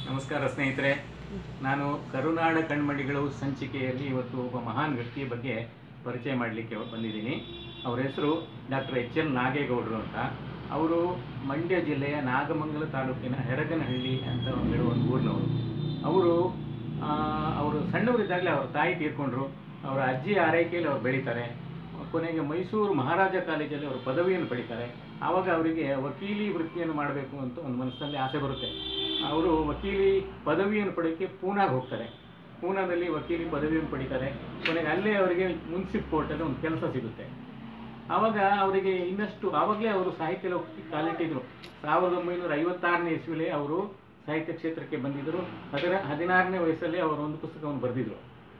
ನಮಸ್ಕಾರ ಸ್ನೇಹಿತರೆ ನಾನು ಕರುನಾಡ ಕಣ್ಮಣಿಗಳು ಸಂಚಿಕೆಯಲ್ಲಿ ಇವತ್ತು ಒಬ್ಬ ಮಹಾನ್ ವ್ಯಕ್ತಿಯ ಬಗ್ಗೆ ಪರಿಚಯ ಮಾಡಲಿಕ್ಕೆ ಬಂದಿದ್ದೀನಿ ಅವರ ಹೆಸರು ಡಾಕ್ಟರ್ ಎಚ್ ಎಲ್ ನಾಗೇಗೌಡರು ಅಂತ ಅವರು ಮಂಡ್ಯ ಜಿಲ್ಲೆಯ ನಾಗಮಂಗಲ ತಾಲೂಕಿನ ಹೆರಗನಹಳ್ಳಿ ಅಂತ ಒಂದು ಹೇಳುವ ಒಂದು ಊರಿನವರು ಅವರು ಆ, ಅವರು ಸಣ್ಣವರಿದ್ದಾಗಲೇ ಅವ್ರ ತಾಯಿ ತೀರ್ಕೊಂಡ್ರು ಅವರ ಅಜ್ಜಿ ಆರೈಕೆಯಲ್ಲಿ ಅವ್ರು ಬೆಳೀತಾರೆ ಕೊನೆಗೆ ಮೈಸೂರು ಮಹಾರಾಜ ಕಾಲೇಜಲ್ಲಿ ಅವರು ಪದವಿಯನ್ನು ಪಡಿತಾರೆ ಆವಾಗ ಅವರಿಗೆ ವಕೀಲಿ ವೃತ್ತಿಯನ್ನು ಮಾಡಬೇಕು ಅಂತ ಒಂದು ಮನಸ್ಸಿನಲ್ಲಿ ಆಸೆ ಬರುತ್ತೆ ಅವರು ವಕೀಲಿ ಪದವಿಯನ್ನು ಪಡೆಯೋಕ್ಕೆ ಪೂನಾಗೆ ಹೋಗ್ತಾರೆ ಪೂನಾದಲ್ಲಿ ವಕೀಲಿ ಪದವಿಯನ್ನು ಪಡಿತಾರೆ ಕೊನೆಗೆ ಅಲ್ಲೇ ಅವರಿಗೆ ಮುನ್ಸಿಪ್ ಕೋರ್ಟಲ್ಲಿ ಒಂದು ಕೆಲಸ ಸಿಗುತ್ತೆ ಆವಾಗ ಅವರಿಗೆ ಇನ್ನಷ್ಟು ಆವಾಗಲೇ ಅವರು ಸಾಹಿತ್ಯ ಲೋಕಕ್ಕೆ ಕಾಲಿಟ್ಟಿದ್ರು ಸಾವಿರದ ಒಂಬೈನೂರ ಐವತ್ತಾರನೇ ಇಸ್ವಿಲೇ ಅವರು ಸಾಹಿತ್ಯ ಕ್ಷೇತ್ರಕ್ಕೆ ಬಂದಿದ್ದರು ಅದರ ಹದಿನಾರನೇ ವಯಸ್ಸಲ್ಲಿ ಅವರು ಒಂದು ಪುಸ್ತಕವನ್ನು ಬರೆದಿದ್ರು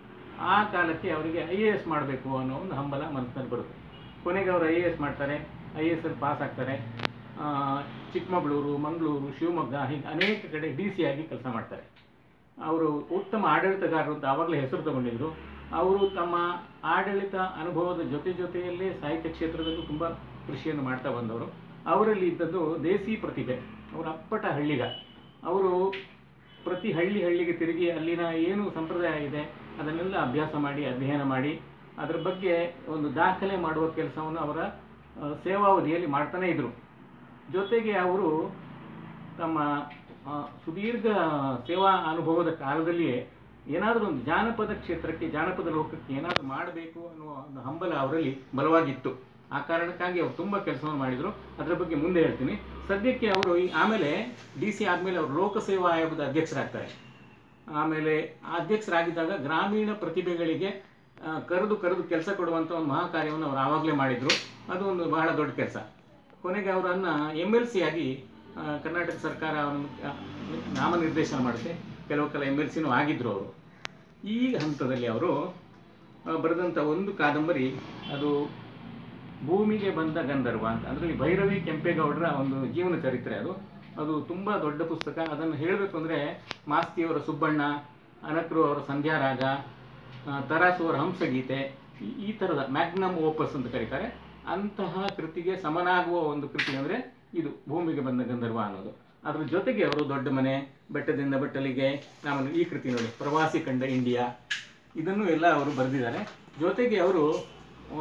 ಆ ಕಾಲಕ್ಕೆ ಅವರಿಗೆ ಐ ಎ ಎಸ್ ಮಾಡಬೇಕು ಅನ್ನೋ ಒಂದು ಹಂಬಲ ಮನಸ್ಸಿನಲ್ಲಿ ಬರುತ್ತೆ ಕೊನೆಗೆ ಅವರು ಐ ಎ ಎಸ್ ಮಾಡ್ತಾರೆ ಐ ಎ ಎಸ್ ಅಲ್ಲಿ ಪಾಸ್ ಆಗ್ತಾರೆ ಆ, ಚಿಕ್ಕಮಗಳೂರು ಮಂಗಳೂರು ಶಿವಮೊಗ್ಗ ಹೀಗೆ ಅನೇಕ ಕಡೆ ಡಿ ಸಿ ಆಗಿ ಕೆಲಸ ಮಾಡ್ತಾರೆ ಅವರು ಉತ್ತಮ ಆಡಳಿತಗಾರರು ಅಂತ ಆವಾಗಲೇ ಹೆಸರು ತಗೊಂಡಿದ್ರು ಅವರು ತಮ್ಮ ಆಡಳಿತ ಅನುಭವದ ಜೊತೆ ಜೊತೆಯಲ್ಲೇ ಸಾಹಿತ್ಯ ಕ್ಷೇತ್ರದಲ್ಲೂ ತುಂಬ ಕೃಷಿಯನ್ನು ಮಾಡ್ತಾ ಬಂದವರು ಅವರಲ್ಲಿ ಇದ್ದದ್ದು ದೇಸಿ ಪ್ರತಿಭೆ ಅವರ ಅಪ್ಪಟ ಹಳ್ಳಿಗ ಅವರು ಪ್ರತಿ ಹಳ್ಳಿ ಹಳ್ಳಿಗೆ ತಿರುಗಿ ಅಲ್ಲಿನ ಏನು ಸಂಪ್ರದಾಯ ಇದೆ ಅದನ್ನೆಲ್ಲ ಅಭ್ಯಾಸ ಮಾಡಿ ಅಧ್ಯಯನ ಮಾಡಿ ಅದರ ಬಗ್ಗೆ ಒಂದು ದಾಖಲೆ ಮಾಡುವ ಕೆಲಸವನ್ನು ಅವರ ಆ, ಸೇವಾವಧಿಯಲ್ಲಿ ಮಾಡ್ತಾನೇ ಇದ್ದರು ಜೊತೆಗೆ ಅವರು ತಮ್ಮ ಆ, ಸುದೀರ್ಘ ಸೇವಾ ಅನುಭವದ ಕಾಲದಲ್ಲಿಯೇ ಏನಾದರೂ ಒಂದು ಜಾನಪದ ಕ್ಷೇತ್ರಕ್ಕೆ ಜಾನಪದ ಲೋಕಕ್ಕೆ ಏನಾದರೂ ಮಾಡಬೇಕು ಅನ್ನುವ ಒಂದು ಹಂಬಲ ಅವರಲ್ಲಿ ಬಲವಾಗಿತ್ತು ಆ ಕಾರಣಕ್ಕಾಗಿ ಅವರು ತುಂಬ ಕೆಲಸವನ್ನು ಮಾಡಿದರು ಅದರ ಬಗ್ಗೆ ಮುಂದೆ ಹೇಳ್ತೀನಿ ಸದ್ಯಕ್ಕೆ ಅವರು ಈ ಆಮೇಲೆ ಡಿ ಸಿ ಆದಮೇಲೆ ಅವರು ಲೋಕಸೇವಾ ಆಯೋಗದ ಅಧ್ಯಕ್ಷರಾಗ್ತಾರೆ ಆಮೇಲೆ ಆ ಅಧ್ಯಕ್ಷರಾಗಿದ್ದಾಗ ಗ್ರಾಮೀಣ ಪ್ರತಿಭೆಗಳಿಗೆ ಆ, ಕರೆದು ಕರೆದು ಕೆಲಸ ಕೊಡುವಂಥ ಒಂದು ಮಹಾ ಕಾರ್ಯವನ್ನು ಅವರು ಆವಾಗಲೇ ಮಾಡಿದರು ಅದು ಒಂದು ಬಹಳ ದೊಡ್ಡ ಕೆಲಸ ಕೊನೆಗೆ ಅವರನ್ನು ಎಮ್ ಎಲ್ ಸಿ ಆಗಿ ಆ, ಕರ್ನಾಟಕ ಸರ್ಕಾರ ಅವರನ್ನು ಆ, ನಾಮನಿರ್ದೇಶನ ಮಾಡುತ್ತೆ ಕೆಲವು ಕಾಲ ಎಮ್ ಎಲ್ ಸಿನೂ ಆಗಿದ್ದರು ಅವರು ಈ ಹಂತದಲ್ಲಿ ಅವರು ಆ, ಬರೆದಂಥ ಒಂದು ಕಾದಂಬರಿ ಅದು ಭೂಮಿಗೆ ಬಂದ ಗಂಧರ್ವ ಅಂತ ಅದರಲ್ಲಿ ಭೈರವಿ ಕೆಂಪೇಗೌಡರ ಒಂದು ಜೀವನ ಚರಿತ್ರೆ ಅದು ಅದು ತುಂಬ ದೊಡ್ಡ ಪುಸ್ತಕ ಅದನ್ನು ಹೇಳಬೇಕು ಅಂದರೆ ಮಾಸ್ತಿಯವರ ಸುಬ್ಬಣ್ಣ ಅನಕ್ರು ಅವರ ಸಂಧ್ಯಾರಾಗ ಆ, ತರಾಸು ಅವರ ಹಂಸಗೀತೆ ಈ- ಈ ಥರದ ಮ್ಯಾಗ್ನಮ್ ಓಪಸ್ ಅಂತ ಕರೀತಾರೆ ಅಂತಹ ಕೃತಿಗೆ ಸಮನಾಗುವ ಒಂದು ಕೃತಿ ಅಂದರೆ ಇದು ಭೂಮಿಗೆ ಬಂದ ಗಂಧರ್ವ ಅನ್ನೋದು ಅದ್ರ ಜೊತೆಗೆ ಅವರು ದೊಡ್ಡ ಮನೆ ಬೆಟ್ಟದಿಂದ ಬೆಟ್ಟಲಿಗೆ ನಾನು ಈ ಕೃತಿ ನೋಡಿ ಪ್ರವಾಸಿ ಕಂಡ ಇಂಡಿಯಾ ಇದನ್ನು ಎಲ್ಲ ಅವರು ಬರೆದಿದ್ದಾರೆ ಜೊತೆಗೆ ಅವರು ಆ,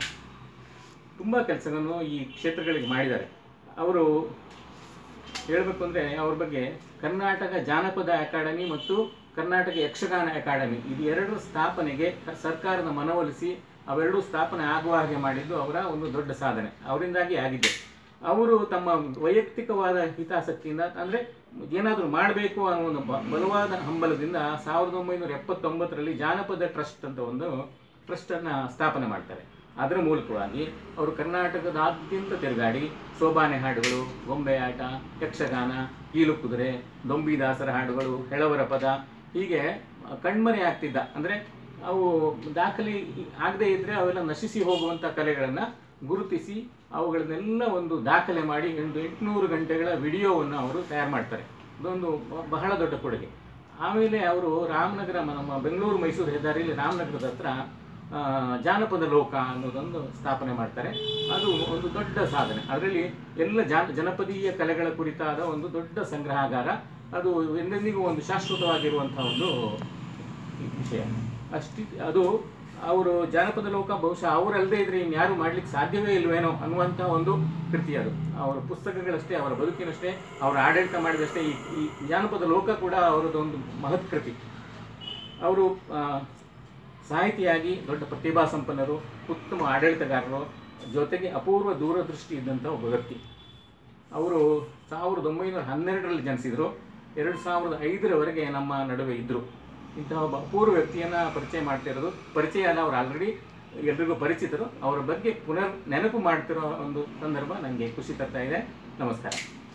ತುಂಬ ಕೆಲಸಗಳನ್ನು ಈ ಕ್ಷೇತ್ರಗಳಿಗೆ ಮಾಡಿದ್ದಾರೆ ಅವರು ಹೇಳಬೇಕು ಅಂದರೆ ಅವ್ರ ಬಗ್ಗೆ ಕರ್ನಾಟಕ ಜಾನಪದ ಅಕಾಡೆಮಿ ಮತ್ತು ಕರ್ನಾಟಕ ಯಕ್ಷಗಾನ ಅಕಾಡೆಮಿ ಇದು ಎರಡರ ಸ್ಥಾಪನೆಗೆ ಕ- ಸರ್ಕಾರದ ಮನವೊಲಿಸಿ ಅವೆರಡೂ ಸ್ಥಾಪನೆ ಆಗುವ ಹಾಗೆ ಮಾಡಿದ್ದು ಅವರ ಒಂದು ದೊಡ್ಡ ಸಾಧನೆ ಅವರಿಂದಾಗಿ ಆಗಿದೆ ಅವರು ತಮ್ಮ ವೈಯಕ್ತಿಕವಾದ ಹಿತಾಸಕ್ತಿಯಿಂದ ಅಂದರೆ ಏನಾದರೂ ಮಾಡಬೇಕು ಅನ್ನೋ ಒಂದು ಬ- ಬಲವಾದ ಹಂಬಲದಿಂದ ಸಾವಿರದ ಒಂಬೈನೂರ ಎಪ್ಪತ್ತೊಂಬತ್ತರಲ್ಲಿ ಜಾನಪದ ಟ್ರಸ್ಟ್ ಅಂತ ಒಂದು ಟ್ರಸ್ಟನ್ನು ಸ್ಥಾಪನೆ ಮಾಡ್ತಾರೆ ಅದರ ಮೂಲಕವಾಗಿ ಅವರು ಕರ್ನಾಟಕದಾದ್ಯಂತ ತಿರುಗಾಡಿ ಸೋಬಾನೆ ಹಾಡುಗಳು ಗೊಂಬೆ ಆಟ ಯಕ್ಷಗಾನ ಕೀಲು ಕುದುರೆ ದೊಂಬಿದಾಸರ ಹಾಡುಗಳು ಹೆಳವರ ಪದ ಹೀಗೆ ಕಣ್ಮರೆ ಆಗ್ತಿದ್ದ ಅಂದರೆ ಅವು ದಾಖಲೆ ಆಗದೇ ಇದ್ದರೆ ಅವೆಲ್ಲ ನಶಿಸಿ ಹೋಗುವಂಥ ಕಲೆಗಳನ್ನು ಗುರುತಿಸಿ ಅವುಗಳನ್ನೆಲ್ಲ ಒಂದು ದಾಖಲೆ ಮಾಡಿ ಒಂದು ಎಂಟುನೂರು ಗಂಟೆಗಳ ವಿಡಿಯೋವನ್ನು ಅವರು ತಯಾರು ಮಾಡ್ತಾರೆ ಇದೊಂದು ಬ- ಬಹಳ ದೊಡ್ಡ ಕೊಡುಗೆ ಆಮೇಲೆ ಅವರು ರಾಮನಗರ ಮ- ನಮ್ಮ ಬೆಂಗಳೂರು ಮೈಸೂರು ಹೆದ್ದಾರಿಯಲ್ಲಿ ರಾಮನಗರದ ಹತ್ರ ಆ, ಜಾನಪದ ಲೋಕ ಅನ್ನೋದೊಂದು ಸ್ಥಾಪನೆ ಮಾಡ್ತಾರೆ ಅದು ಒಂದು ದೊಡ್ಡ ಸಾಧನೆ ಅದರಲ್ಲಿ ಎಲ್ಲ ಜಾನ ಜನಪದೀಯ ಕಲೆಗಳ ಕುರಿತಾದ ಒಂದು ದೊಡ್ಡ ಸಂಗ್ರಹಾಗಾರ ಅದು ಎಂದೆಂದಿಗೂ ಒಂದು ಶಾಶ್ವತವಾಗಿರುವಂಥ ಒಂದು ವಿಷಯ ಅಷ್ಟಿ ಅದು ಅವರು ಜಾನಪದ ಲೋಕ ಬಹುಶಃ ಅವರಲ್ಲದೆ ಇದ್ರೆ ಇನ್ಯಾರು ಮಾಡ್ಲಿಕ್ಕೆ ಸಾಧ್ಯವೇ ಇಲ್ವೇನೋ ಅನ್ನುವಂಥ ಒಂದು ಕೃತಿ ಅದು ಅವರ ಪುಸ್ತಕಗಳಷ್ಟೇ ಅವರ ಬದುಕಿನಷ್ಟೇ ಅವರ ಆಡಳಿತ ಮಾಡಿದಷ್ಟೇ ಈ ಈ ಜಾನಪದ ಲೋಕ ಕೂಡ ಅವರದೊಂದು ಮಹತ್ ಕೃತಿ ಅವರು ಆ, ಸಾಹಿತಿಯಾಗಿ ದೊಡ್ಡ ಪ್ರತಿಭಾ ಸಂಪನ್ನರು ಉತ್ತಮ ಆಡಳಿತಗಾರರು ಜೊತೆಗೆ ಅಪೂರ್ವ ದೂರದೃಷ್ಟಿ ಇದ್ದಂಥ ಒಬ್ಬ ವ್ಯಕ್ತಿ ಅವರು ಸಾವಿರದ ಒಂಬೈನೂರ ಹನ್ನೆರಡರಲ್ಲಿ ಜನಿಸಿದರು ಎರಡು ಸಾವಿರದ ಐದರವರೆಗೆ ನಮ್ಮ ನಡುವೆ ಇದ್ದರು ಇಂತಹ ಒಬ್ಬ ಅಪೂರ್ವ ವ್ಯಕ್ತಿಯನ್ನು ಪರಿಚಯ ಮಾಡ್ತಿರೋದು ಪರಿಚಯ ಅಲ್ಲ ಅವರು ಆಲ್ರೆಡಿ ಎಲ್ರಿಗೂ ಪರಿಚಿತರು ಅವರ ಬಗ್ಗೆ ಪುನರ್ ನೆನಪು ಮಾಡ್ತಿರೋ ಒಂದು ಸಂದರ್ಭ ನನಗೆ ಖುಷಿ ತರ್ತಾ ಇದೆ ನಮಸ್ಕಾರ